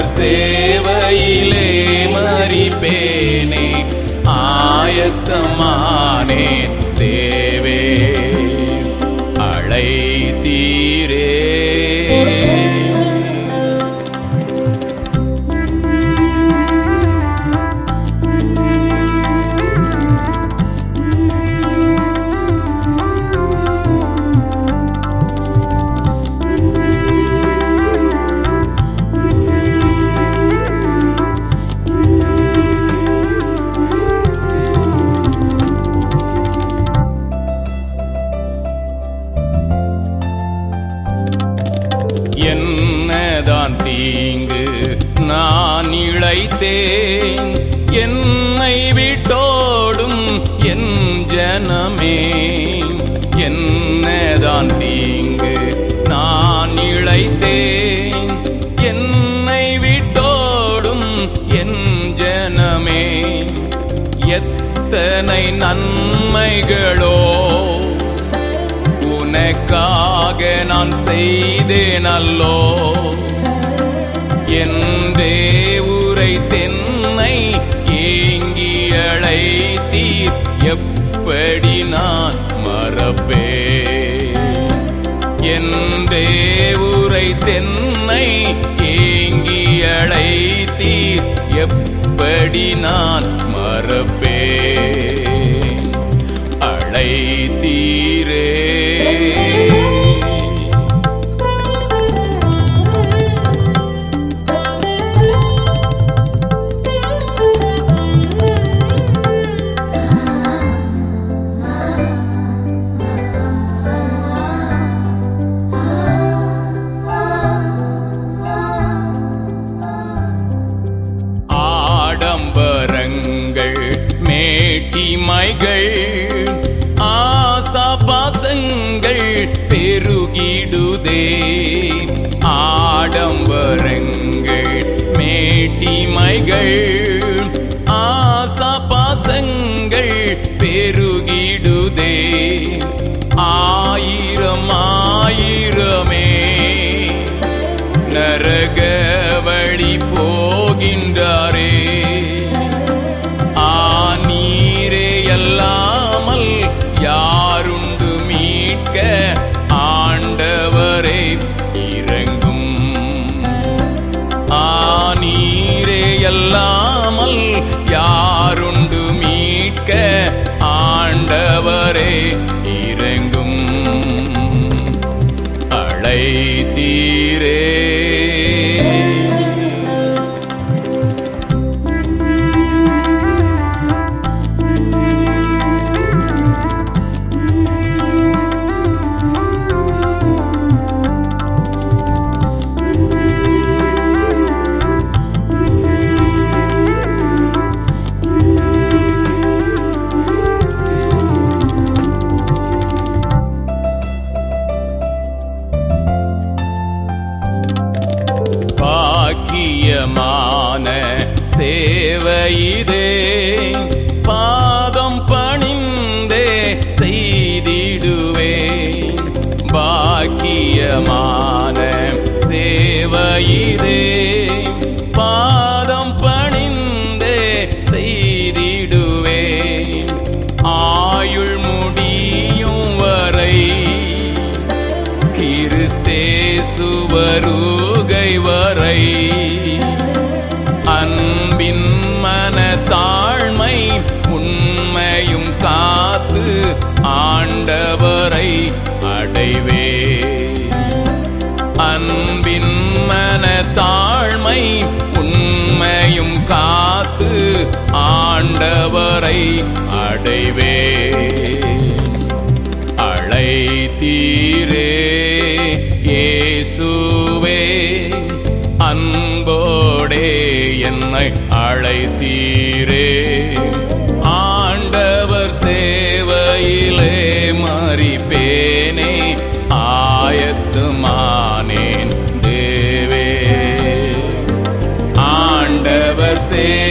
ஆண்டவர் சேவையிலே மறிப்பேனே ஆயத்தமானே தேவே அழைத்தீரே என்னதான் தீங்கு நான் இழைத்தேன் என்னை விட்டோடும் என் ஜனமே என்னதான் தீங்கு நான் இழைத்தேன் என்னை விட்டோடும் என் ஜனமே எத்தனை நன்மைகளோ உனக்காக நான் செய்தேன் அல்லோ என் தேவுரை தென்னை ஏங்கி அழைத்தீர் எப்படி நான் மறப்பே என் தேவுரை தென்னை ஏங்கி அழைத்தீர் எப்படி நான் மறப்பே அழைத்தீரே ஆடம்பரங்கள் மேட்டிமைகள் ஆசாபாசங்கள் பெருகிடுதே ஆடம்பரங்கள் மேட்டிமைகள் ஆசாபாசங்கள் பெருகிடுதே ஆயிரம் ஆயிரமே நரக வழி போகின்றாரே ஆ நீரே அல்லாமல் யாருண்டு மீட்க ஆண்டவரே இறங்கும் ஆ நீரே அல்லாமல் யாருண்டு மீட்க ஆண்டவரே இறங்கும் அழைத்தீரே பாக்கியமான சேவையிதே பாதம் பணிந்தே செய்திடுவேன் பாக்கியமான சேவையிதே பாதம் பணிந்தே செய்திடுவேன் ஆயுள் முடியும் வரை கிறிஸ்தேசு வருகை வரை அன்பின் மன தாழ்மை உண்மையும் காத்து ஆண்டவரை அடைவே அன்பின் மன தாழ்மை உண்மையும் காத்து ஆண்டவரை அடைவே அழைத்தீரே இயேசுவே அன்போடே என்னை அழைத்தீரே ஆண்டவர் சேவையிலே மறிப்பேனே ஆயத்துமானேன் தேவே ஆண்டவர் சே